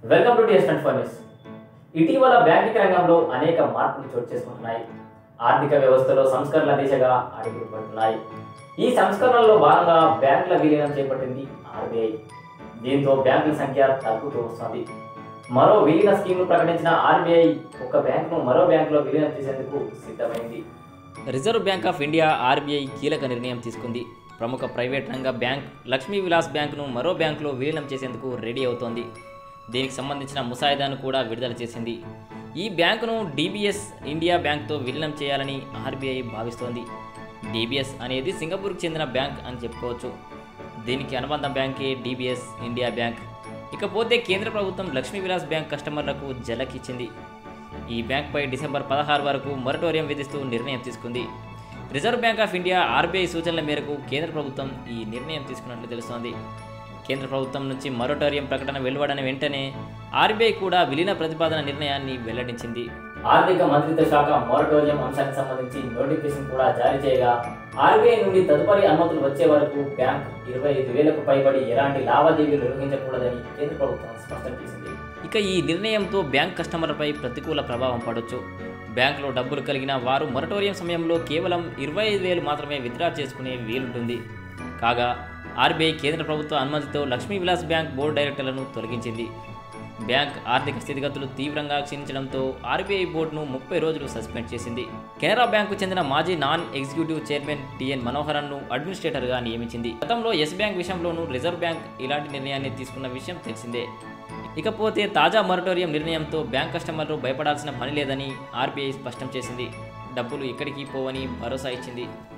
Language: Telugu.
welcome to TS twenty four news ఇటీవల బ్యాంకింగ్ రంగంలో అనేక మార్పులు చోటు చేసుకుంటున్నాయి ఆర్థిక వ్యవస్థలో సంస్కరణల దిశగా అడుగులు పడుతున్నాయి ఈ సంస్కరణల్లో భాగంగా బ్యాంకుల విలీనం చేపట్టింది ఆర్బీఐ దీంతో బ్యాంకుల సంఖ్య తగ్గుతూ వస్తుంది మరో విలీన స్కీమ్ను ప్రకటించిన ఆర్బీఐ ఒక బ్యాంకును మరో బ్యాంకులో విలీనం చేసేందుకు సిద్ధమైంది Reserve Bank of India RBI కీలక నిర్ణయం తీసుకుంది ప్రముఖ ప్రైవేట్ రంగ బ్యాంక్ లక్ష్మీ విలాస్ బ్యాంకును మరో బ్యాంకులో విలీనం చేసేందుకు రెడీ అవుతోంది దీనికి సంబంధించిన ముసాయిదాను కూడా విడుదల చేసింది ఈ బ్యాంకును డీబీఎస్ ఇండియా బ్యాంక్తో విలీనం చేయాలని ఆర్బీఐ భావిస్తోంది డీబీఎస్ అనేది సింగపూర్కి చెందిన బ్యాంక్ అని చెప్పుకోవచ్చు దీనికి అనుబంధ బ్యాంకే డీబీఎస్ ఇండియా బ్యాంక్ ఇకపోతే కేంద్ర ప్రభుత్వం లక్ష్మీ విలాస్ బ్యాంక్ కస్టమర్లకు జలకిచ్చింది ఈ బ్యాంక్పై డిసెంబర్ పదహారు వరకు మొరటోరియం విధిస్తూ నిర్ణయం తీసుకుంది Reserve Bank of India RBI సూచనల మేరకు కేంద్ర ప్రభుత్వం ఈ నిర్ణయం తీసుకున్నట్లు తెలుస్తోంది కేంద్ర ప్రభుత్వం నుంచి మొరటోరియం ప్రకటన వెలువడిన వెంటనే ఆర్బీఐ కూడా విలీన ప్రతిపాదన నిర్ణయాన్ని వెల్లడించింది ఆర్థిక మంత్రిత్వ శాఖ మోరటోరియం అంశానికి సంబంధించి నోటిఫికేషన్ కూడా జారీ చేయగా ఆర్బీఐ నుండి తదుపరి అనుమతులు వచ్చే వరకు బ్యాంక్ ఇరవై ఐదు వేలకు పైబడి ఎలాంటి లావాదేవీలు నిర్వహించకూడదని కేంద్ర ప్రభుత్వం స్పష్టం చేసింది ఇక ఈ నిర్ణయంతో బ్యాంక్ కస్టమర్లపై ప్రతికూల ప్రభావం పడొచ్చు బ్యాంకులో డబ్బులు కలిగిన వారు మొరటోరియం సమయంలో కేవలం ఇరవై ఐదు వేలు మాత్రమే విత్డ్రా చేసుకునే వీలుంటుంది కాగా ఆర్బీఐ కేంద్ర ప్రభుత్వ అనుమతితో లక్ష్మీ విలాస్ బ్యాంక్ బోర్డు డైరెక్టర్లను తొలగించింది బ్యాంక్ ఆర్థిక స్థితిగతులు తీవ్రంగా క్షీణించడంతో ఆర్బీఐ బోర్డును ముప్పై రోజులు సస్పెండ్ చేసింది కెనరా బ్యాంకు చెందిన మాజీ నాన్ ఎగ్జిక్యూటివ్ చైర్మన్ టిఎన్ మనోహరన్ను అడ్మినిస్ట్రేటర్గా నియమించింది గతంలో ఎస్ బ్యాంక్ విషయంలోనూ రిజర్వ్ బ్యాంక్ ఇలాంటి నిర్ణయాన్ని తీసుకున్న విషయం తెలిసిందే ఇకపోతే తాజా మొరటోరియం నిర్ణయంతో బ్యాంక్ కస్టమర్లు భయపడాల్సిన పని లేదని ఆర్బీఐ స్పష్టం చేసింది డబ్బులు ఎక్కడికి పోవని భరోసా ఇచ్చింది